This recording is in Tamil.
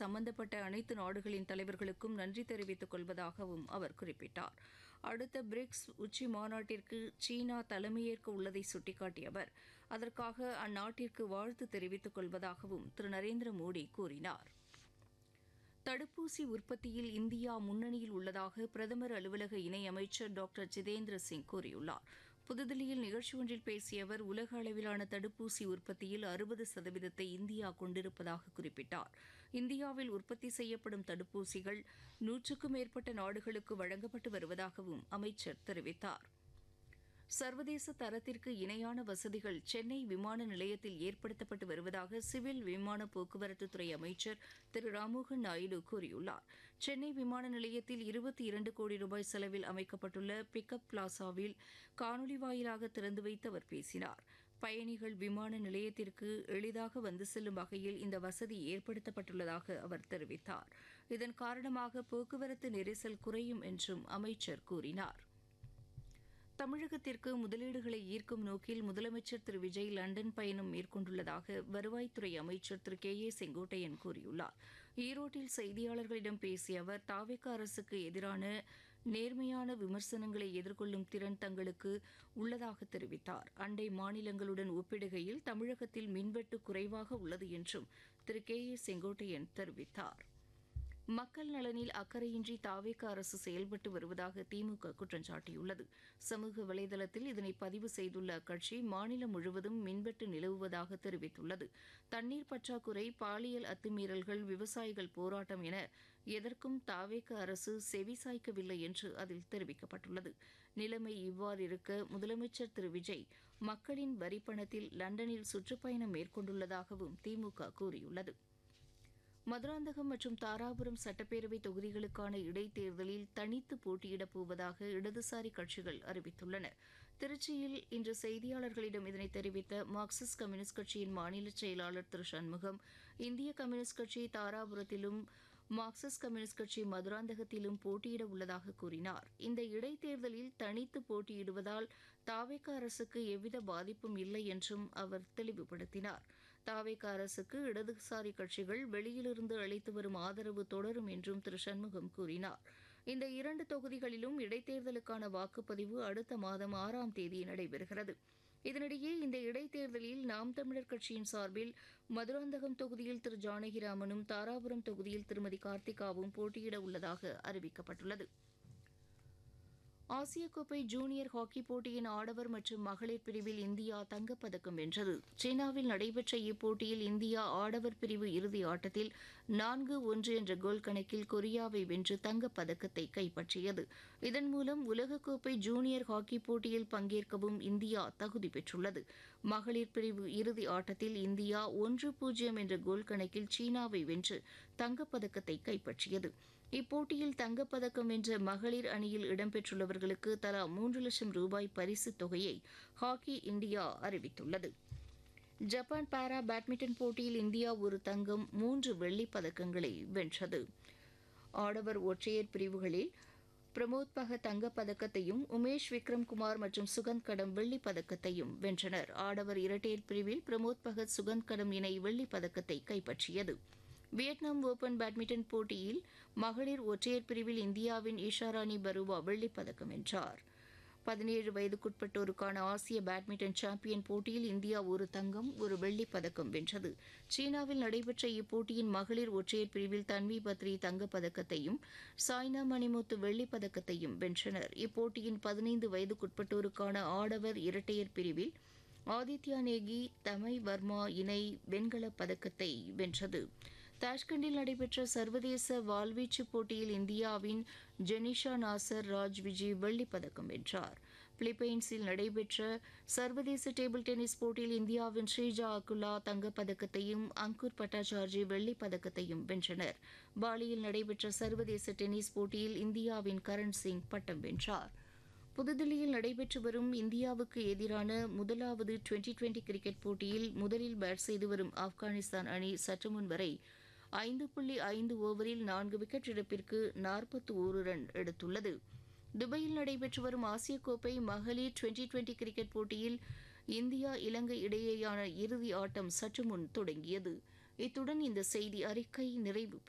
சம்பந்தப்பட்ட அனைத்து நாடுகளின் தலைவர்களுக்கும் நன்றி தெரிவித்துக் கொள்வதாகவும் அவர் குறிப்பிட்டார் அடுத்த பிரிக்ஸ் உச்சி மாநாட்டிற்கு சீனா தலைமையேற்க உள்ளதை சுட்டிக்காட்டிய அவர் அதற்காக அந்நாட்டிற்கு வாழ்த்து தெரிவித்துக் கொள்வதாகவும் திரு நரேந்திர மோடி கூறினார் தடுப்பூசி உற்பத்தியில் இந்தியா முன்னணியில் உள்ளதாக பிரதமர் அலுவலக இணையமைச்சர் டாக்டர் ஜிதேந்திர சிங் கூறியுள்ளார் புதுதில்லியில் நிகழ்ச்சி ஒன்றில் பேசிய அவர் உலக அளவிலான தடுப்பூசி உற்பத்தியில் அறுபது சதவீதத்தை இந்தியா கொண்டிருப்பதாக குறிப்பிட்டார் இந்தியாவில் உற்பத்தி செய்யப்படும் தடுப்பூசிகள் நூற்றுக்கும் மேற்பட்ட நாடுகளுக்கு வழங்கப்பட்டு வருவதாகவும் அமைச்சர் தெரிவித்தார் சர்வதேச தரத்திற்கு இணையான வசதிகள் சென்னை விமான நிலையத்தில் ஏற்படுத்தப்பட்டு வருவதாக சிவில் விமான போக்குவரத்துத்துறை அமைச்சர் திரு ராம்மோகன் நாயுடு கூறியுள்ளார் சென்னை விமான நிலையத்தில் இருபத்தி இரண்டு கோடி ரூபாய் செலவில் அமைக்கப்பட்டுள்ள பிக்கப் பிளாசாவில் காணொலி வாயிலாக திறந்து வைத்து அவர் பேசினார் பயணிகள் விமான நிலையத்திற்கு எளிதாக வந்து செல்லும் வகையில் இந்த வசதி ஏற்படுத்தப்பட்டுள்ளதாக அவர் தெரிவித்தார் இதன் காரணமாக போக்குவரத்து நெரிசல் குறையும் என்றும் அமைச்சர் கூறினார் தமிழகத்திற்கு முதலீடுகளை ஈர்க்கும் நோக்கில் முதலமைச்சர் திரு விஜய் லண்டன் பயணம் மேற்கொண்டுள்ளதாக வருவாய்த்துறை அமைச்சர் திரு கே ஏ செங்கோட்டையன் கூறியுள்ளார் ஈரோட்டில் செய்தியாளர்களிடம் பேசிய அவர் தாவேக அரசுக்கு எதிரான நேர்மையான விமர்சனங்களை எதிர்கொள்ளும் திறன் தங்களுக்கு உள்ளதாக தெரிவித்தார் அண்டை மாநிலங்களுடன் ஒப்பிடுகையில் தமிழகத்தில் மின்வெட்டு குறைவாக உள்ளது என்றும் திரு கே ஏ செங்கோட்டையன் தெரிவித்தார் மக்கள் நலனில் அக்கறையின்றி தாவேக அரசு செயல்பட்டு வருவதாக திமுக குற்றம் சாட்டியுள்ளது சமூக வலைதளத்தில் இதனை பதிவு செய்துள்ள அக்கட்சி மாநிலம் முழுவதும் மின்வெட்டு நிலவுவதாக தெரிவித்துள்ளது தண்ணீர் பற்றாக்குறை பாலியல் அத்துமீறல்கள் விவசாயிகள் போராட்டம் என எதற்கும் தாவேக அரசு செவிசாய்க்கவில்லை என்று அதில் தெரிவிக்கப்பட்டுள்ளது நிலைமை இவ்வாறு இருக்க முதலமைச்சர் திரு விஜய் மக்களின் வரிப்பணத்தில் லண்டனில் சுற்றுப்பயணம் மேற்கொண்டுள்ளதாகவும் திமுக கூறியுள்ளது மதுராந்தகம் மற்றும் தாராபுரம் சட்டப்பேரவை தொகுதிகளுக்கான இடைத்தேர்தலில் தனித்து போட்டியிடப் போவதாக இடதுசாரி கட்சிகள் அறிவித்துள்ளன திருச்சியில் இன்று செய்தியாளர்களிடம் இதனை தெரிவித்த மார்க்சிஸ்ட் கம்யூனிஸ்ட் கட்சியின் மாநில செயலாளர் திரு சண்முகம் இந்திய கம்யூனிஸ்ட் கட்சி தாராபுரத்திலும் மார்க்சிஸ்ட் கம்யூனிஸ்ட் கட்சி மதுராந்தகத்திலும் போட்டியிட உள்ளதாக கூறினார் இந்த இடைத்தேர்தலில் தனித்து போட்டியிடுவதால் தாவேக அரசுக்கு எவ்வித பாதிப்பும் இல்லை என்றும் அவர் தெளிவுபடுத்தினார் தாவேக அரசுக்கு இடதுசாரி கட்சிகள் வெளியிலிருந்து அளித்து வரும் ஆதரவு தொடரும் என்றும் திரு சண்முகம் கூறினார் இந்த இரண்டு தொகுதிகளிலும் இடைத்தேர்தலுக்கான வாக்குப்பதிவு அடுத்த மாதம் ஆறாம் தேதி நடைபெறுகிறது இதனிடையே இந்த இடைத்தேர்தலில் நாம் தமிழர் கட்சியின் சார்பில் மதுராந்தகம் தொகுதியில் திரு ஜானகிராமனும் தாராபுரம் தொகுதியில் திருமதி கார்த்திகாவும் போட்டியிட உள்ளதாக அறிவிக்கப்பட்டுள்ளது ஆசிய கோப்பை ஜூனியர் ஹாக்கி போட்டியின் ஆடவர் மற்றும் மகளிர் பிரிவில் இந்தியா தங்கப்பதக்கம் வென்றது சீனாவில் நடைபெற்ற இப்போட்டியில் இந்தியா ஆடவர் பிரிவு இறுதி ஆட்டத்தில் நான்கு ஒன்று என்ற கோல் கணக்கில் கொரியாவை வென்று தங்கப்பதக்கத்தை கைப்பற்றியது இதன் மூலம் உலகக்கோப்பை ஜூனியர் ஹாக்கி போட்டியில் பங்கேற்கவும் இந்தியா தகுதி பெற்றுள்ளது மகளிர் பிரிவு இறுதி ஆட்டத்தில் இந்தியா ஒன்று பூஜ்ஜியம் என்ற கோல் கணக்கில் சீனாவை வென்று தங்கப்பதக்கத்தை கைப்பற்றியது இப்போட்டியில் தங்கப்பதக்கம் வென்ற மகளிர் அணியில் இடம்பெற்றுள்ளவர்களுக்கு தலா மூன்று லட்சம் ரூபாய் பரிசுத் தொகையை ஹாக்கி இந்தியா அறிவித்துள்ளது ஜப்பான் பாரா பேட்மிண்டன் போட்டியில் இந்தியா ஒரு தங்கம் மூன்று வெள்ளிப் பதக்கங்களை வென்றது ஆடவர் ஒற்றையர் பிரிவுகளில் பிரமோத் பக தங்கப் பதக்கத்தையும் உமேஷ் விக்ரம்குமார் மற்றும் சுகந்த் கடம் வெள்ளிப் பதக்கத்தையும் வென்றனர் ஆடவர் இரட்டையர் பிரிவில் பிரமோத் பகத் சுகந்த் கடம் இணை வெள்ளிப் பதக்கத்தை கைப்பற்றியது வியட்நாம் ஓபன் பேட்மிண்டன் போட்டியில் மகளிர் ஒற்றையர் பிரிவில் இந்தியாவின் ஈஷாராணி பருவா வெள்ளிப் பதக்கம் வென்றார் பதினேழு வயதுக்குட்பட்டோருக்கான ஆசிய பேட்மிண்டன் சாம்பியன் போட்டியில் இந்தியா ஒரு தங்கம் ஒரு வெள்ளிப் பதக்கம் வென்றது சீனாவில் நடைபெற்ற இப்போட்டியின் மகளிர் ஒற்றையர் பிரிவில் தன்வி பத்ரி தங்கப் பதக்கத்தையும் சாய்னா மணிமுத்து வெள்ளிப் பதக்கத்தையும் வென்றனர் இப்போட்டியின் பதினைந்து வயதுக்குட்பட்டோருக்கான ஆடவர் இரட்டையர் பிரிவில் ஆதித்யா நேகி தமை வர்மா இணை வெண்கலப் பதக்கத்தை வென்றது தாஷ்கண்டில் நடைபெற்ற சர்வதேச வாள்வீச்சு போட்டியில் இந்தியாவின் ஜெனிஷா நாசர் ராஜ் விஜய் வெள்ளிப் பதக்கம் வென்றார் பிலிப்பைன்ஸில் நடைபெற்ற சர்வதேச டேபிள் டென்னிஸ் போட்டியில் இந்தியாவின் ஸ்ரீஜா அகுலா தங்கப்பதக்கத்தையும் அங்குர் பட்டாச்சார்ஜி வெள்ளிப் பதக்கத்தையும் வென்றனர் பாலியில் நடைபெற்ற சர்வதேச டென்னிஸ் போட்டியில் இந்தியாவின் கரண் சிங் பட்டம் வென்றார் புதுதில்லியில் நடைபெற்று வரும் இந்தியாவுக்கு எதிரான முதலாவது டுவெண்டி டுவெண்டி கிரிக்கெட் போட்டியில் முதலில் பேட் செய்து வரும் ஆப்கானிஸ்தான் அணி சற்று முன் வரை ஐந்து புள்ளி ஐந்து ஓவரில் நான்கு விக்கெட் இழப்பிற்கு நாற்பத்தி ஓரு ரன் எடுத்துள்ளது துபாயில் நடைபெற்று வரும் ஆசிய கோப்பை மகளிர் டுவெண்டி டுவெண்டி கிரிக்கெட் போட்டியில் இந்தியா இலங்கை இடையேயான இறுதி ஆட்டம் சற்று முன் தொடங்கியது இத்துடன் இந்த செய்தி அறிக்கை நிறைவு